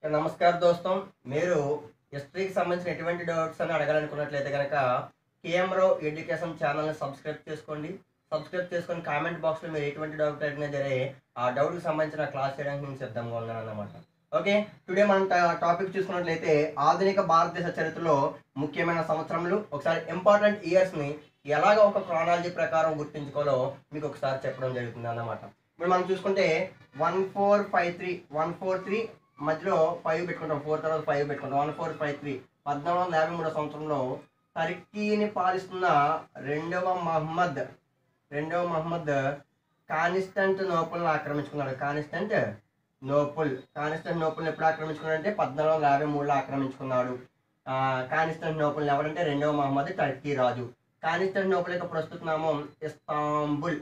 నమస్కారం దోస్తం మీరు హిస్టరీకి సంబంధించిన ఎటువంటి డౌట్స్ అని అడగాలనుకున్నట్లయితే కనుక కేఎంరో ఎడ్యుకేషన్ ఛానల్ని సబ్స్క్రైబ్ చేసుకోండి సబ్స్క్రైబ్ చేసుకొని కామెంట్ బాక్స్లో మీరు ఎటువంటి డౌట్ అడిగినా సరే ఆ డౌట్కి సంబంధించిన క్లాస్ చేయడానికి నేను సిద్ధంగా ఉన్నాను అన్నమాట ఓకే టుడే మనం టాపిక్ చూసుకున్నట్లయితే ఆధునిక భారతదేశ చరిత్రలో ముఖ్యమైన సంవత్సరములు ఒకసారి ఇంపార్టెంట్ ఇయర్స్ని ఎలాగ ఒక క్రానాలజీ ప్రకారం గుర్తించుకోవాలో మీకు ఒకసారి చెప్పడం జరుగుతుంది అన్నమాట ఇప్పుడు మనం చూసుకుంటే one four five three one four three మధ్యలో ఫైవ్ పెట్టుకుంటాం ఫోర్ తర్వాత ఫైవ్ పెట్టుకుంటాం వన్ ఫోర్ ఫైవ్ త్రీ పద్నాలుగు వందల యాభై మూడో సంవత్సరంలో టర్కీని పాలిస్తున్న రెండవ మహమ్మద్ రెండవ మహమ్మద్ కానిస్టెంట్ నోపుల్ని ఆక్రమించుకున్నాడు కానిస్టెంట్ నోపుల్ కానిస్టెంట్ నోపుల్ని ఎప్పుడు ఆక్రమించుకున్నాడు అంటే పద్నాలుగు వందల యాభై మూడులో ఆక్రమించుకున్నాడు ఆ, కానిస్టెంట్ నోపుల్ని ఎవరంటే రెండవ మహమ్మద్ టర్కీ రాజు కానిస్టెంట్ నోపుల్ యొక్క ప్రస్తుత నామం Istanbul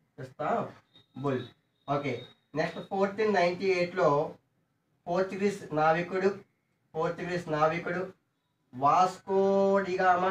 Istanbul okay next fourteen ninety ఎయిట్లో పోర్చుగీస్ నావికుడు పోర్చుగీస్ నావికుడు వాస్కో డిగామా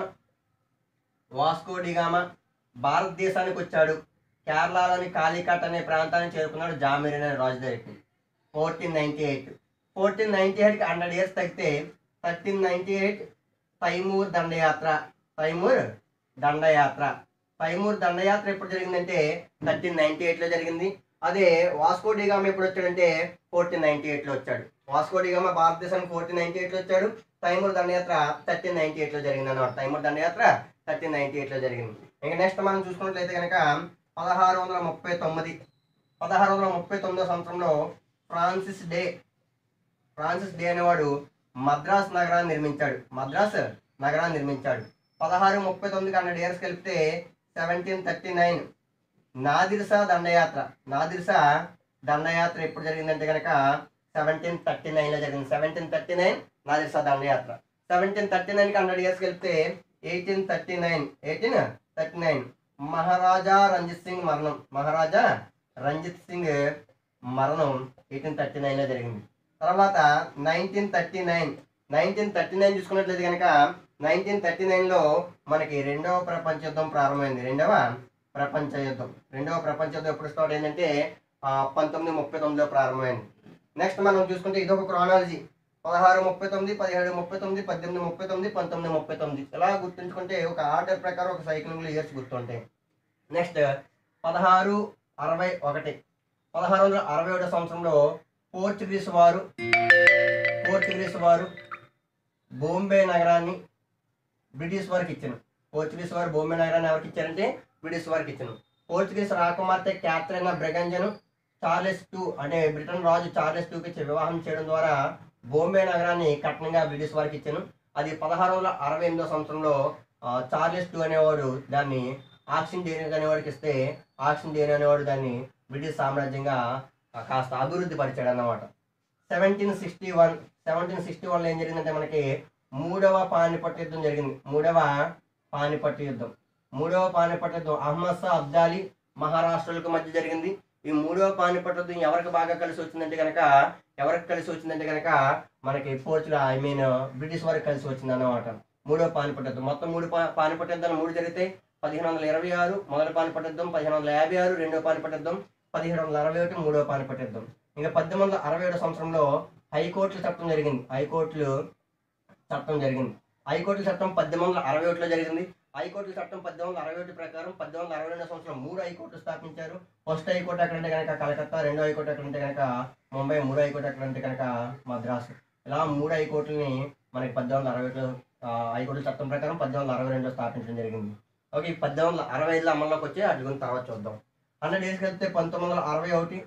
వాస్కో డిగామా భారతదేశానికి వచ్చాడు కేరళలోని కాలికట్ అనే ప్రాంతాన్ని చేరుకున్నాడు జామీర్ అనే రాజు దగ్గరికి fourteen ninety eight fourteen ninety ఎయిట్కి హండ్రెడ్ ఇయర్స్ తగ్గితే థర్టీన్ నైన్టీ ఎయిట్ తైమూర్ దండయాత్ర తైమూర్ దండయాత్ర తైమూర్ దండయాత్ర ఎప్పుడు జరిగిందంటే థర్టీన్ నైన్టీ ఎయిట్లో జరిగింది అదే వాస్కో డిగామా ఎప్పుడు వచ్చాడంటే ఫోర్టీన్ నైన్టీ ఎయిట్లో వచ్చాడు వాస్కో డిగామా భారతదేశానికి ఫోర్టీన్ నైన్టీ ఎయిట్లో వచ్చాడు తైమూర్ దండయాత్ర థర్టీన్ నైన్టీ ఎయిట్లో జరిగింది అనమాట తైమూర్ దండయాత్ర థర్టీన్ నైన్టీ ఎయిట్లో జరిగింది ఇంకా నెక్స్ట్ మనం చూసుకున్నట్లయితే కనుక పదహారు వందల ముప్పై తొమ్మిది పదహారు వందల ముప్పై తొమ్మిదో సంవత్సరంలో ఫ్రాన్సిస్ డే ఫ్రాన్సిస్ డే అనేవాడు మద్రాస్ నగరాన్ని నిర్మించాడు మద్రాస్ నగరాన్ని నిర్మించాడు పదహారు ముప్పై తొమ్మిదికి హండ్రెడ్ ఇయర్స్ కలిపితే సెవెంటీన్ థర్టీ నైన్ నాదిర్సా దండయాత్ర నాదిర్సా దండయాత్ర ఎప్పుడు జరిగిందంటే కనుక సెవెంటీన్ థర్టీ నైన్లో జరిగింది సెవెంటీన్ థర్టీ నైన్ నాదిర్సా దండయాత్ర సెవెంటీన్ థర్టీ నైన్కి హండ్రెడ్ ఇయర్స్ కలిపితే eighteen thirty nine eighteen thirty nine Maharaja Ranjit Singh మరణం మహారాజా రంజిత్ సింగ్ మరణం ఎయిటీన్ థర్టీ నైన్లో జరిగింది తర్వాత nineteen thirty nine nineteen thirty nine చూసుకున్నట్లయితే కనుక నైన్టీన్ థర్టీ నైన్లో మనకి రెండవ ప్రపంచ యుద్ధం ప్రారంభమైంది రెండవ ప్రపంచ యుద్ధం రెండవ ప్రపంచ యుద్ధం ఎప్పుడు స్టార్ట్ అయిందంటే ఆ, పంతొమ్మిది ముప్పై తొమ్మిదిలో ప్రారంభమైంది నెక్స్ట్ మనం చూసుకుంటే ఇదొక క్రానాలజీ పదహారు ముప్పై తొమ్మిది పదిహేడు ముప్పై తొమ్మిది పద్దెనిమిది ముప్పై తొమ్మిది పంతొమ్మిది ముప్పై తొమ్మిది ఇలా గుర్తుంచుకుంటే ఒక ఆర్డర్ ప్రకారం ఒక సైక్లింగ్లో ఇయర్స్ గుర్తుంటాయి నెక్స్ట్ పదహారు అరవై ఒకటి పదహారు వందల అరవై ఒకటో సంవత్సరంలో పోర్చుగీస్ వారు పోర్చుగీస్ వారు బొంబే నగరాన్ని బ్రిటిష్ వారికి ఇచ్చాను పోర్చుగీస్ వారు బొంబే నగరాన్ని ఎవరికి ఇచ్చారంటే బ్రిటిష్ వారికి ఇచ్చాను పోర్చుగీస్ రాకుమార్తె క్యాథరిన్ బ్రెగంజను చార్లెస్ టూ అంటే బ్రిటన్ రాజు చార్లెస్ టూకి ఇచ్చి వివాహం చేయడం ద్వారా బొంబే నగరాన్ని కట్నంగా బ్రిటిష్ వారికి ఇచ్చాను అది పదహారు వందల అరవై ఎనిమిదో సంవత్సరంలో ఆ, చార్లెస్ టూ అనేవాడు దాన్ని ఆక్సిన్ డేరీ అనేవాడికి ఇస్తే ఆక్సిన్ డేరీ అనేవాడు దాన్ని బ్రిటిష్ సామ్రాజ్యంగా ఆ, కాస్త అభివృద్ధి పరిచాడు అన్నమాట seventeen sixty one seventeen sixty వన్లో ఏం జరిగిందంటే మనకి మూడవ పానిపట్టు యుద్ధం జరిగింది మూడవ పానిపట్టు యుద్ధం మూడవ పానిపట్టు యుద్ధం అహ్మద్ షా అబ్దాలి మహారాష్ట్రలకు మధ్య జరిగింది ఈ మూడవ పానిపట్టు యుద్ధం ఎవరికి బాగా కలిసి వచ్చిందంటే కనుక ఎవరికి కలిసి వచ్చిందంటే కనుక మనకి పోర్చుగల్ ఐ మీన్ బ్రిటిష్ వారికి కలిసి వచ్చింది అన్నమాట మూడవ పానిపట్టు యుద్ధం మొత్తం మూడు పా పానిపట్టు యుద్ధాలు మూడు జరిగితే పదిహేను వందల ఇరవై ఆరు మొదటి పానిపట్టు యుద్ధం పదిహేను వందల యాభై ఆరు రెండవ పానిపట్టు యుద్ధం పదిహేడు వందల అరవై ఒకటి మూడవ పానిపట్టు యుద్ధం ఇంకా పద్దెనిమిది వందల అరవై ఏడు సంవత్సరంలో హైకోర్టుల చట్టం జరిగింది హైకోర్టులు చట్టం జరిగింది హైకోర్టుల చట్టం పద్దెనిమిది వందల అరవై ఒకటిలో జరిగింది హైకోర్టుల చట్టం పద్దెనిమిది వందల అరవై ఒకటి ప్రకారం పద్దెనిమిది వందల అరవై రెండో సంవత్సరం మూడు హైకోర్టులు స్థాపించారు ఫస్ట్ హైకోర్టు ఎక్కడంటే కనుక కలకత్తా రెండో హైకోర్టు ఎక్కడంటే కనుక ముంబై మూడో హైకోర్టు ఎక్కడంటే కనుక మద్రాసు ఇలా మూడు హైకోర్టులని మనకి పద్దెనిమిది వందల అరవై ఒకటిలో ఆ, హైకోర్టుల చట్టం ప్రకారం పద్దెనిమిది వందల అరవై రెండులో స్థాపించడం జరిగింది ఓకే ఈ పద్దెనిమిది వందల అరవై ఐదులో అమల్లోకి వచ్చి అటు గురించి తర్వాత చూద్దాం హండ్రెడ్ డేస్కి వెళ్తే పంతొమ్మిది వందల అరవై ఒకటి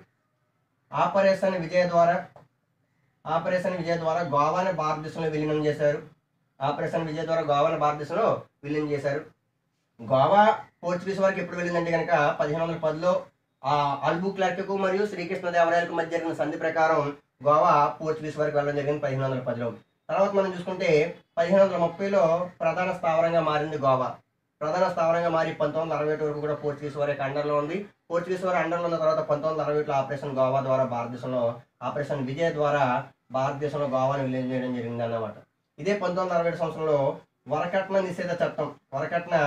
ఆపరేషన్ విజయ ద్వారా ఆపరేషన్ విజయ ద్వారా గోవాని భారతదేశంలో విలీనం చేశారు ఆపరేషన్ విజయ ద్వారా గోవాని భారతదేశంలో విలీనం చేశారు గోవా పోర్చుగీస్ వారికి ఎప్పుడు వెళ్ళిందంటే కనుక పదిహేను వందల పదిలో ఆ అల్బు క్లర్క్కు మరియు శ్రీకృష్ణదేవరాయలకు మధ్య జరిగిన సంధి ప్రకారం గోవా పోర్చుగీస్ వారికి వెళ్ళడం జరిగింది పదిహేను వందల పదిలో తర్వాత మనం చూసుకుంటే పదిహేను వందల ముప్పైలో ప్రధాన స్థావరంగా మారింది గోవా ప్రధాన స్థావరంగా మారి పంతొమ్మిది వందల అరవై ఒకటి వరకు కూడా పోర్చుగీస్ వారి యొక్క అండర్లో ఉంది పోర్చుగీస్ వారి అండర్లో ఉన్న తర్వాత పంతొమ్మిది వందల అరవై ఒకటిలో ఆపరేషన్ గోవా ద్వారా భారతదేశంలో ఆపరేషన్ విజయ్ ద్వారా భారతదేశంలో గోవాని విలీనం చేయడం జరిగింది అన్నమాట ఇదే పంతొమ్మిది వందల అరవై ఏడు సంవత్సరంలో వరకట్న నిషేధ చట్టం వరకట్న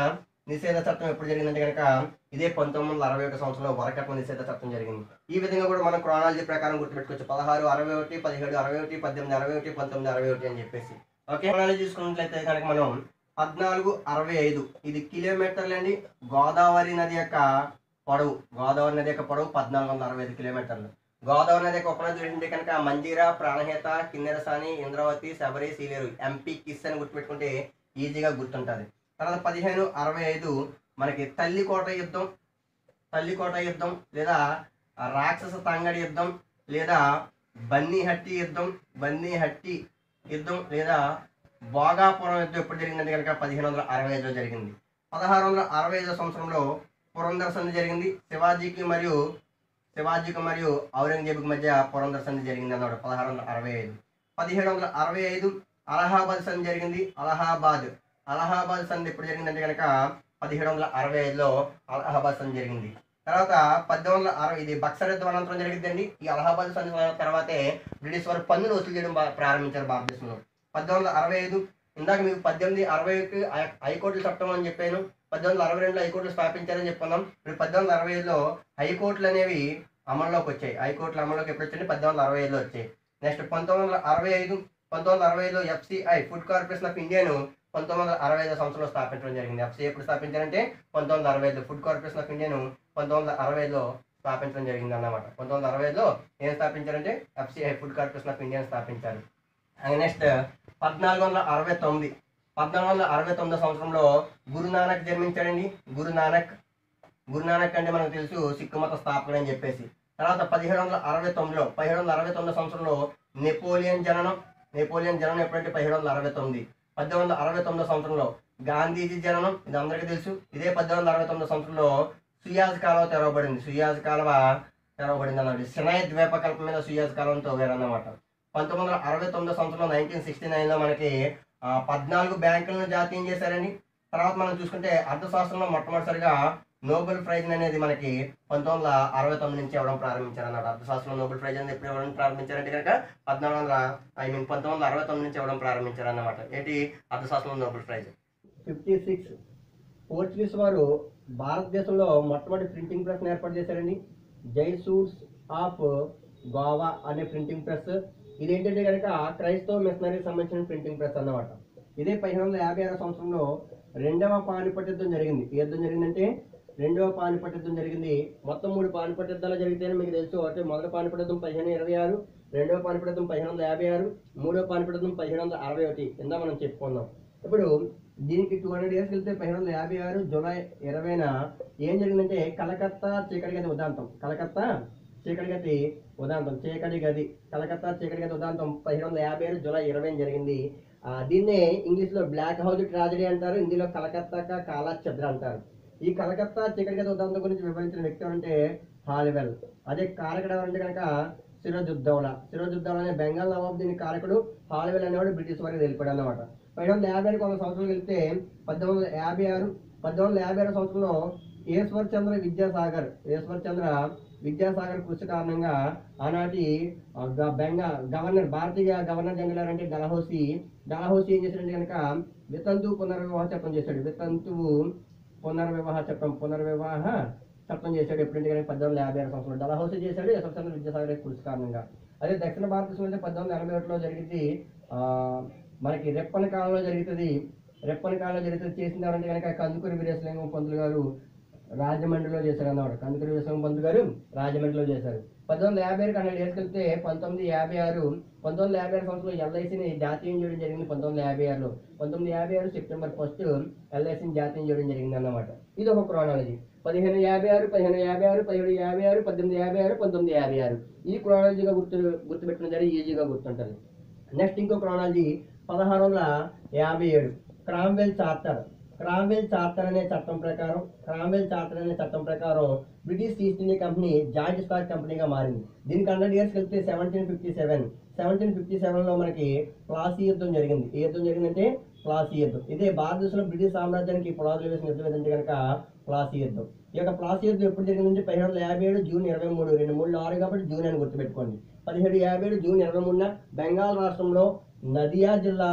నిషేధ చట్టం ఎప్పుడు జరిగిందంటే కనుక ఇదే పంతొమ్మిది వందల అరవై ఒకటి సంవత్సరంలో వరకట్న నిషేధ చట్టం జరిగింది ఈ విధంగా కూడా మనం క్రానాలజీ ప్రకారం గుర్తుపెట్టుకోవచ్చు పదహారు అరవై ఒకటి పదిహేడు అరవై ఒకటి పద్దెనిమిది అరవై ఒకటి పంతొమ్మిది అరవై ఒకటి అని చెప్పేసి ఓకే క్రానాలజీ చూసుకున్నట్లయితే కనుక మనం పద్నాలుగు అరవై ఐదు ఇది కిలోమీటర్లు అండి గోదావరి నది యొక్క పొడవు గోదావరి నది యొక్క పొడవు పద్నాలుగు వందల అరవై ఐదు కిలోమీటర్లు గోదావరి నది యొక్క ఉపనది ఏంటంటే కనుక మంజీరా ప్రాణహిత కిన్నెరసాని ఇంద్రావతి శబరి సీలేరు ఎంపీ కిస్ అని గుర్తుపెట్టుకుంటే ఈజీగా గుర్తుంటుంది తర్వాత పదిహేను అరవై ఐదు మనకి తల్లికోట యుద్ధం తల్లికోట యుద్ధం లేదా రాక్షస తంగడి యుద్ధం లేదా బన్నీహట్టి యుద్ధం బన్నీహట్టి యుద్ధం లేదా భోగాపురం యుద్ధం ఎప్పుడు జరిగిందంటే కనుక పదిహేను వందల అరవై ఐదులో జరిగింది పదహారు వందల అరవై ఐదో సంవత్సరంలో పురంధర సంధి జరిగింది శివాజీకి మరియు శివాజీకి మరియు ఔరంగజేబుకి మధ్య పురంధర సంధి జరిగింది అన్నమాట పదహారు వందల అరవై ఐదు పదిహేడు వందల అరవై ఐదు అలహాబాద్ సంధి జరిగింది అలహాబాద్ అలహాబాద్ సంధి ఎప్పుడు జరిగిందంటే కనుక పదిహేడు వందల అరవై ఐదులో అలహాబాద్ సంధి జరిగింది తర్వాత పద్దెనిమిది వందల అరవై ఇది బక్సర్ యుద్ధం అనంతరం జరిగిందండి ఈ అలహాబాద్ సంధి తర్వాతే బ్రిటిష్ వారు పన్నులు వసూలు చేయడం బా- ప్రారంభించారు భారతదేశంలో పద్దెనిమిది వందల అరవై ఐదు ఇందాక మీకు పద్దెనిమిది అరవైకి హైకోర్టు చట్టం అని చెప్పాను పద్దెనిమిది వందల అరవై రెండులో హైకోర్టులు స్థాపించారని చెప్పుకున్నాం ఇప్పుడు పద్దెనిమిది వందల అరవై ఐదులో హైకోర్టులు అనేవి అమల్లోకి వచ్చాయి హైకోర్టులు అమల్లోకి ఎప్పుడు వచ్చాయి పద్దెనిమిది వందల అరవై ఐదులో వచ్చాయి నెక్స్ట్ పంతొమ్మిది వందల అరవై ఐదు పంతొమ్మిది వందల అరవై ఐదులో ఎఫ్సిఐ ఫుడ్ కార్పొరేషన్ ఆఫ్ ఇండియాను పంతొమ్మిది వందల అరవై ఐదు సంవత్సరంలో స్థాపించడం జరిగింది ఎఫ్సిఐ ఎప్పుడు స్థాపించారంటే పంతొమ్మిది వందల అరవై ఐదు ఫుడ్ కార్పొరేషన్ ఆఫ్ ఇండియాను పంతొమ్మిది వందల అరవై ఐదులో స్థాపించడం జరిగింది అన్నమాట పంతొమ్మిది వందల అరవై ఐదులో ఏం స్థాపించారంటే ఎఫ్సిఐ ఫుడ్ కార్పొరేషన్ ఆఫ్ ఇండియాని స్థాపించారు అండ్ నెక్స్ట్ పద్నాలుగు వందల అరవై తొమ్మిది పద్నాలుగు వందల అరవై తొమ్మిదో సంవత్సరంలో గురునానక్ జన్మించాడండి గురునానక్ గురునానక్ అంటే మనకు తెలుసు సిక్కు మత స్థాపకుడు అని చెప్పేసి తర్వాత పదిహేడు వందల అరవై తొమ్మిదిలో పదిహేడు వందల అరవై తొమ్మిదో సంవత్సరంలో నెపోలియన్ జననం నెపోలియన్ జననం ఎప్పుడంటే పదిహేడు వందల అరవై తొమ్మిది పద్దెనిమిది వందల అరవై తొమ్మిదో సంవత్సరంలో గాంధీజీ జననం ఇది అందరికీ తెలుసు ఇదే పద్దెనిమిది వందల అరవై తొమ్మిదో సంవత్సరంలో సుయాజ్ కాలువ తెరవబడింది సుయాజ్ కాలువ తెరవబడింది అన్నమాట సినాయ్ ద్వీపకల్పం మీద సుయాజ్ కాలువను తవ్వారన్నమాట పంతొమ్మిది వందల అరవై తొమ్మిదో సంవత్సరంలో నైన్టీన్ సిక్స్టీ నైన్లో మనకి ఆ, పద్నాలుగు బ్యాంకులను జాతీయం చేశారండి తర్వాత మనం చూసుకుంటే అర్థశాస్త్రంలో మొట్టమొదటిసారిగా నోబెల్ ప్రైజ్ అనేది మనకి పంతొమ్మిది వందల అరవై తొమ్మిది నుంచి ఇవ్వడం ప్రారంభించారు అన్నమాట అర్థశాస్త్రంలో నోబెల్ ప్రైజ్ అనేది ఎప్పుడు ఇవ్వడం ప్రారంభించారంటే కనుక పద్నాలుగు వందల ఐ మీన్ పంతొమ్మిది వందల అరవై తొమ్మిది నుంచి ఇవ్వడం ప్రారంభించారు అన్నమాట ఏంటి అర్థశాస్త్రంలో Nobel prize fifty six Portuguese వారు భారతదేశంలో మొట్టమొదటి ప్రింటింగ్ ప్రెస్ ఏర్పాటు చేశారండి జైసూర్స్ ఆఫ్ గోవా అనే ప్రింటింగ్ ప్రెస్ ఇది ఏంటంటే కనుక క్రైస్తవ మిషనరీకి సంబంధించిన ప్రింటింగ్ ప్రెస్ అన్నమాట ఇదే పదిహేను వందల యాభై ఆరో సంవత్సరంలో రెండవ పానిపట్ యుద్ధం జరిగింది ఏ యుద్ధం జరిగిందంటే రెండవ పానిపట్ యుద్ధం జరిగింది మొత్తం మూడు పానిపట్ యుద్ధాలు జరిగితేనే మీకు తెలుసు అంటే మొదటి పానిపట్ యుద్ధం పదిహేను ఇరవై ఆరు రెండవ పానిపట్ యుద్ధం పదిహేను వందల యాభై ఆరు మూడవ పానిపట్ యుద్ధం పదిహేను వందల అరవై ఒకటి కింద మనం చెప్పుకుందాం ఇప్పుడు దీనికి టూ హండ్రెడ్ ఇయర్స్ వెళ్తే పదిహేను వందల యాభై ఆరు జూలై ఇరవైన ఏం జరిగిందంటే కలకత్తా చీకటి గది ఉదాంతం కలకత్తా చీకటి గది ఉదాంతం చీకటి గది కలకత్తా చీకటి గది ఉదాంతం పదిహేను వందల యాభై ఆరు జూలై ఇరవై జరిగింది ఆ, దీన్నే ఇంగ్లీష్లో బ్లాక్ హౌస్ ట్రాజడీ అంటారు హిందీలో కలకత్తా కాలా చద్ర అంటారు ఈ కలకత్తా చీకటి గది ఉదాంతం గురించి వివరించిన వ్యక్తి ఎవరంటే హాలివెల్ అదే కారకుడు ఎవరంటే కనుక సిరోజుద్దౌలా సిరోజుద్దౌలా అనే బెంగాల్ నవాబ్ దీని కారకుడు హాలివెల్ అనేవాడు బ్రిటిష్ వారికి తెలిపాడు అన్నమాట పదిహేను వందల యాభై ఆరు వంద సంవత్సరాలు వెళ్తే పద్దెనిమిది వందల యాభై ఆరు పద్దెనిమిది వందల యాభై ఆరు సంవత్సరంలో ఈశ్వర్ చంద్ర విద్యాసాగర్ ఈశ్వర్ చంద్ర విద్యాసాగర్ కృషి కారణంగా ఆనాటి ఆ, గ- బెంగా గవర్నర్ భారతీయ గవర్నర్ జనరల్ అంటే డలహౌసీ డలహౌసీ ఏం చేశాడంటే కనుక వితంతు పునర్వివాహ చట్టం చేశాడు వితంతువు పునర్వివాహ చట్టం పునర్వివాహ చట్టం చేశాడు ఎప్పుడంటే కనుక పద్దెనిమిది వందల యాభై ఆరు సంవత్సరంలో డలహౌసీ చేశాడు ఈశ్వర్ చంద్ర విద్యాసాగర్ కృషి కారణంగా అదే దక్షిణ భారతదేశంలో అయితే పద్దెనిమిది వందల ఎనభై ఒకటిలో జరిగింది ఆ, మనకి రెప్పన కాలంలో జరుగుతుంది రెప్పన కాలంలో జరుగుతుంది చేసింది ఎవరంటే కనుక కందుకూరి వీరేశలింగం పంతులు గారు రాజమండ్రిలో చేశారు అన్నమాట కందుకూరి వీరేశలింగం పంతులు గారు రాజమండ్రిలో చేశారు పద్దెనిమిది వందల యాభై ఆరు హండ్రెడ్ ఇయర్స్కి వెళ్తే పంతొమ్మిది యాభై ఆరు పంతొమ్మిది వందల యాభై ఆరు సంవత్సరంలో ఎల్ఐసిని జాతీయం చేయడం జరిగింది పంతొమ్మిది వందల యాభై ఆరులో పంతొమ్మిది యాభై ఆరు సెప్టెంబర్ ఫస్ట్ ఎల్ఐసిని జాతీయం చేయడం జరిగింది అన్నమాట ఇది ఒక క్రోనాలజీ పదిహేను యాభై ఆరు పదిహేను యాభై ఆరు పదిహేడు యాభై ఆరు పద్దెనిమిది యాభై ఆరు పంతొమ్మిది యాభై ఆరు ఈ క్రోనాలజీగా గుర్తు గుర్తుపెట్టిన సరే ఈజీగా గుర్తుంటుంది నెక్స్ట్ ఇంకో క్రోనాలజీ పదహారు వందల యాభై ఏడు క్రామ్వెల్ చార్టర్ క్రామ్వెల్ చార్టర్ అనే చట్టం ప్రకారం క్రామ్వెల్ చార్టర్ అనే చట్టం ప్రకారం British East India company joint stock కంపెనీగా మారింది దీనికి హండ్రెడ్ ఇయర్స్ వెళ్తే seventeen fifty seven seventeen fifty సెవెన్లో మనకి ప్లాసీ యుద్ధం జరిగింది ఏ యుద్ధం జరిగిందంటే ప్లాసీ యుద్ధం ఇదే భారతదేశంలో బ్రిటిష్ సామ్రాజ్యానికి పునాదులు వేసిన యుద్ధం ఏదంటే కనుక ప్లాసీ యుద్ధం ఈ యొక్క ప్లాసీ యుద్ధం ఎప్పుడు జరిగిందంటే పదిహేడు వందల యాభై ఏడు జూన్ ఇరవై మూడు రెండు మూడు ఆరు కాబట్టి జూన్ అని గుర్తుపెట్టుకోండి పదిహేడు యాభై ఏడు జూన్ ఇరవై మూడున బెంగాల్ రాష్ట్రంలో నదియా జిల్లాలో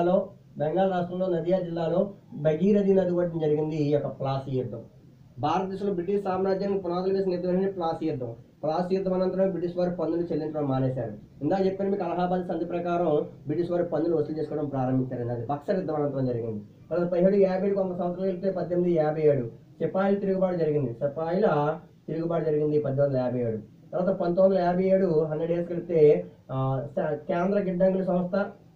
బెంగాల్ రాష్ట్రంలో నదియా జిల్లాలో భగీరథి నది ఒడ్డున జరిగింది ఈ యొక్క ప్లాసీ యుద్ధం భారతదేశంలో బ్రిటిష్ సామ్రాజ్యానికి పునాదులు వేసిన యుద్ధం ప్లాసీ యుద్ధం ప్లాసీ యుద్ధం అనంతరం బ్రిటిష్ వారు పన్నులు చెల్లించడం మానేశారు ఇందాక చెప్పిన మీకు అలహాబాద్ సంధి ప్రకారం బ్రిటిష్ వారు పన్నులు వసూలు చేసుకోవడం ప్రారంభించారు అది బక్సర్ యుద్ధం అనంతరం జరిగింది తర్వాత పదిహేడు యాభై ఏడు కొంత సంవత్సరాలు వెళ్తే పద్దెనిమిది యాభై ఏడు సిపాయిల తిరుగుబాటు జరిగింది సిపాయిల తిరుగుబాటు జరిగింది పద్దెనిమిది వందల యాభై ఏడు తర్వాత పంతొమ్మిది వందల యాభై ఏడు హండ్రెడ్ ఇయర్స్ వెళ్తే ఆ, స- కేంద్ర గిడ్డంగుల సంస్థ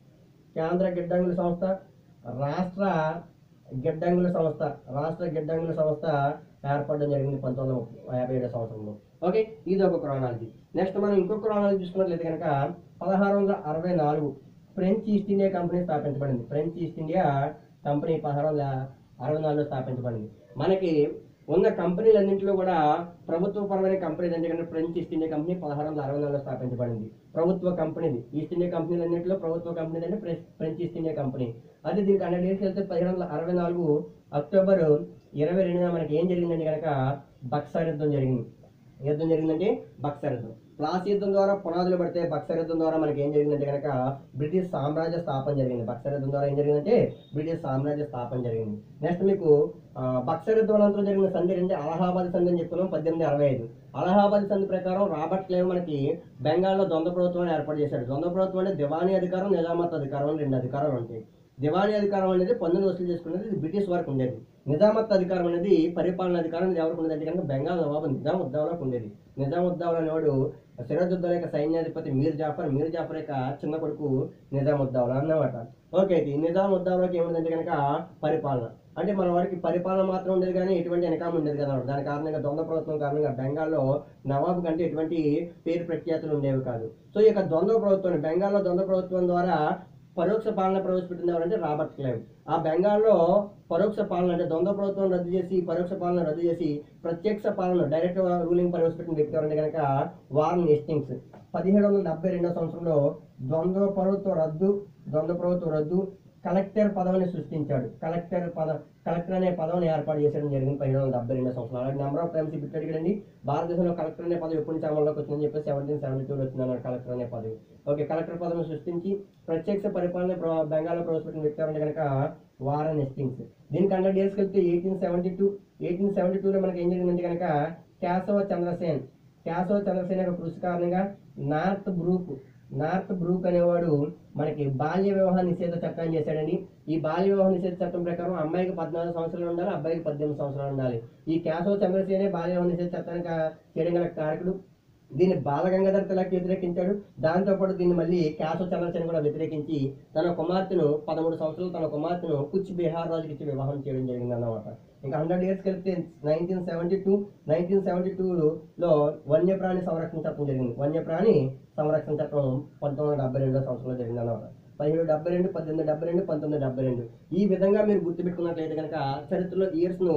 కేంద్ర గిడ్డంగుల సంస్థ రాష్ట్ర గిడ్డంగుల సంస్థ రాష్ట్ర గిడ్డంగుల సంస్థ ఏర్పడడం జరిగింది పంతొమ్మిది వందల యాభై ఏడో సంవత్సరంలో ఓకే ఇది ఒక క్రానాలజీ నెక్స్ట్ మనం ఇంకొక క్రానాలజీ చూసుకున్నట్లయితే కనుక పదహారు వందల అరవై నాలుగు ఫ్రెంచ్ ఈస్ట్ ఇండియా కంపెనీ స్థాపించబడింది ఫ్రెంచ్ ఈస్ట్ ఇండియా కంపెనీ పదహారు వందల అరవై నాలుగులో స్థాపించబడింది మనకి ఉన్న కంపెనీలన్నింటిలో కూడా ప్రభుత్వపరమైన కంపెనీలు ఎందుకంటే ఫ్రెంచ్ ఈస్ట్ ఇండియా కంపెనీ పదహారు వందల అరవై నాలుగులో స్థాపించబడింది ప్రభుత్వ కంపెనీది ఈస్ట్ ఇండియా కంపెనీలన్నింటిలో ప్రభుత్వ కంపెనీ అంటే French- French East India company అదే దీనికి హండ్రెడ్ ఇయర్స్ వెళ్తే పదిహేను వందల అరవై నాలుగు అక్టోబర్ ఇరవై రెండున మనకి ఏం జరిగిందంటే కనుక బక్సార్ యుద్ధం జరిగింది ఏ యుద్ధం జరిగిందంటే బక్సర్ యుద్ధం ప్లాసీ యుద్ధం ద్వారా పునాదులు పడితే బక్సర్ యుద్ధం ద్వారా మనకి ఏం జరిగిందంటే కనుక బ్రిటిష్ సామ్రాజ్య స్థాపన జరిగింది బక్సర్ యుద్ధం ద్వారా ఏం జరిగిందంటే బ్రిటిష్ సామ్రాజ్య స్థాపన జరిగింది నెక్స్ట్ మీకు ఆ, బక్సర్ యుద్ధం అనంతరం జరిగిన సంధి అంటే అలహాబాద్ సంధి అని చెప్తున్నాం పద్దెనిమిది అరవై ఐదు అలహాబాద్ సంధి ప్రకారం రాబర్ట్ క్లేవ్ మనకి బెంగాల్లో ద్వంద్వ ప్రభుత్వాన్ని ఏర్పాటు చేశాడు ద్వంద్వ ప్రభుత్వం అంటే దివానీ అధికారం నిజామత్ అధికారం అని రెండు అధికారాలు ఉంటాయి దివానీ అధికారం అనేది పన్నులు వసూలు చేసుకునేది ఇది బ్రిటిష్ వారికి ఉండేది నిజామత్ అధికారం అనేది పరిపాలన అధికారం ఇది ఎవరికి ఉండేది అంటే కనుక బెంగాల్ నవాబు నిజాం ఉద్దావులకు ఉండేది నిజాం ఉద్దావులు అనేవాడు సిరాజుద్దౌలా యొక్క సైన్యాధిపతి మీర్ జాఫర్ మీర్ జాఫర్ యొక్క చిన్న కొడుకు నిజాం ఉద్దావులా అన్నమాట ఓకే అయితే ఈ నిజాం ఉద్దావులకి ఏముందంటే కనుక పరిపాలన అంటే మన వాడికి పరిపాలన మాత్రం ఉండేది కానీ ఎటువంటి వెనకాల ఉండేది కదా దాని కారణంగా దొంగ ప్రభుత్వం కారణంగా బెంగాల్లో నవాబు కంటే ఎటువంటి పేరు ప్రఖ్యాతులు ఉండేవి కాదు సో ఈ యొక్క ద్వంద్వ ప్రభుత్వం బెంగాల్లో ద్వంద్వ ప్రభుత్వం ద్వారా పరోక్ష పాలన ప్రవేశపెట్టింది ఎవరంటే రాబర్ట్ క్లైవ్ ఆ బెంగాల్లో పరోక్ష పాలన అంటే ద్వంద్వ ప్రభుత్వం రద్దు చేసి పరోక్ష పాలన రద్దు చేసి ప్రత్యక్ష పాలన డైరెక్ట్ రూలింగ్ ప్రవేశపెట్టిన వ్యక్తి ఎవరంటే కనుక వారన్ హేస్టింగ్స్ పదిహేడు వందల డెబ్బై రెండో సంవత్సరంలో ద్వంద్వ ప్రభుత్వ రద్దు ద్వంద్వ ప్రభుత్వ రద్దు కలెక్టర్ పదవిని సృష్టించాడు కలెక్టర్ పద కలెక్టర్ అనే పదవిని ఏర్పాటు చేయడం జరిగింది పదిహేడు వందల డెబ్బై రెండో సంవత్సరం అలాగే నెంబర్ ఆఫ్ టైమ్స్ ఇప్పుడు అడిగాడండి భారతదేశంలో కలెక్టర్ అనే పదవి ఎప్పటి నుంచి అమల్లోకి వచ్చిందని చెప్పి సెవెంటీన్ సెవెంటీ టూలో వచ్చిందన్నారు కలెక్టర్ అనే పదవి ఓకే కలెక్టర్ పదవిని సృష్టించి ప్రత్యక్ష పరిపాలన ప్ర- బెంగాల్లో ప్రవేశపెట్టిన వ్యక్తి ఎవరంటే కనుక వారన్ హెస్టింగ్స్ దీనికి హండ్రెడ్ ఇయర్స్కి వెళ్తే eighteen seventy two eighteen seventy టూలో మనకి ఏం జరిగిందంటే కనుక కేశవ చంద్రసేన్ కేశవ చంద్రసేన్ యొక్క కృషి కారణంగా నార్త్ బ్రూక్ నార్త్ బ్రూక్ అనేవాడు మనకి బాల్య వివాహ నిషేధ చట్టాన్ని చేశాడండి ఈ బాల్య వివాహ నిషేధ చట్టం ప్రకారం అమ్మాయికి పద్నాలుగు సంవత్సరాలు ఉండాలి అబ్బాయికి పద్దెనిమిది సంవత్సరాలు ఉండాలి ఈ కేశవ చంద్రసేనే బాల్య వివాహ నిషేధ చట్టానికి కా- చేయడం గల కారకుడు దీన్ని బాలగంగాధర్ తిలక్ వ్యతిరేకించాడు దాంతోపాటు దీన్ని మళ్ళీ కేశవ చంద్రసేన్ కూడా వ్యతిరేకించి తన కుమార్తెను పదమూడు సంవత్సరాలు తన కుమార్తెను కుచ్ బీహార్ రాజుకి ఇచ్చి వివాహం చేయడం జరిగింది అన్నమాట ఇంకా హండ్రెడ్ ఇయర్స్కి వెళ్తే nineteen seventy two nineteen seventy టూలో వన్యప్రాణి సంరక్షణ చట్టం జరిగింది వన్యప్రాణి సంరక్షణ చట్టం పంతొమ్మిది వందల డెబ్బై రెండో సంవత్సరంలో జరిగింది అన్నమాట పదిహేడు డెబ్బై రెండు పద్దెనిమిది డెబ్బై రెండు పంతొమ్మిది డెబ్బై రెండు ఈ విధంగా మీరు గుర్తుపెట్టుకున్నట్లయితే కనుక చరిత్రలో ఇయర్స్ను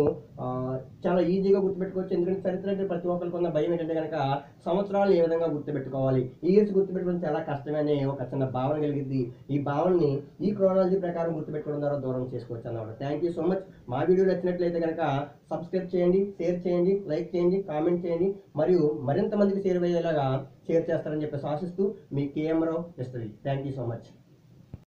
చాలా ఈజీగా గుర్తుపెట్టుకోవచ్చు ఎందుకంటే చరిత్ర అంటే ప్రతి ఒక్కరికి ఉన్న భయం ఏంటంటే కనుక సంవత్సరాలను ఏ విధంగా గుర్తుపెట్టుకోవాలి ఇయర్స్ గుర్తుపెట్టుకోవడం చాలా కష్టమే అనే ఒక చిన్న భావన కలిగింది ఈ భావనని ఈ క్రోనాలజీ ప్రకారం గుర్తుపెట్టుకోవడం ద్వారా దూరం చేసుకోవచ్చు అన్నమాట థ్యాంక్ యూ సో మచ్ మా వీడియో నచ్చినట్లయితే కనుక సబ్స్క్రైబ్ చేయండి షేర్ చేయండి లైక్ చేయండి కామెంట్ చేయండి మరియు మరింత మందికి షేర్ అయ్యేలాగా షేర్ చేస్తారని చెప్పేసి ఆశిస్తూ మీ కేఎం రావు ఇస్తుంది థ్యాంక్ యూ సో మచ్